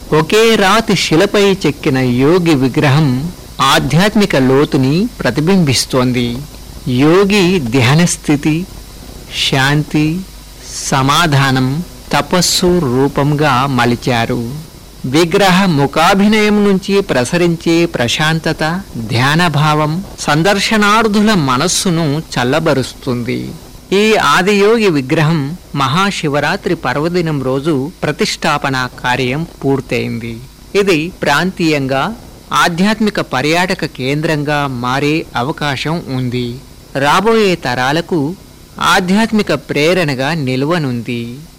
ఒకే రాతి శిలపై చెక్కిన యోగి విగ్రహం ఆధ్యాత్మిక లోతుని ప్రతిబింబిస్తోంది యోగి ధ్యానస్థితి శాంతి సమాధానం తపస్సు రూపంగా మలిచారు విగ్రహ ముఖాభినయం నుంచి ప్రసరించే ప్రశాంతత ధ్యానభావం సందర్శనార్థుల మనస్సును చల్లబరుస్తుంది ఈ ఆదియోగి విగ్రహం మహాశివరాత్రి పర్వదినం రోజు ప్రతిష్టాపన కార్యం పూర్తయింది ఇది ప్రాంతీయంగా ఆధ్యాత్మిక పర్యాటక కేంద్రంగా మారే అవకాశం ఉంది రాబోయే తరాలకు ఆధ్యాత్మిక ప్రేరణగా నిలువనుంది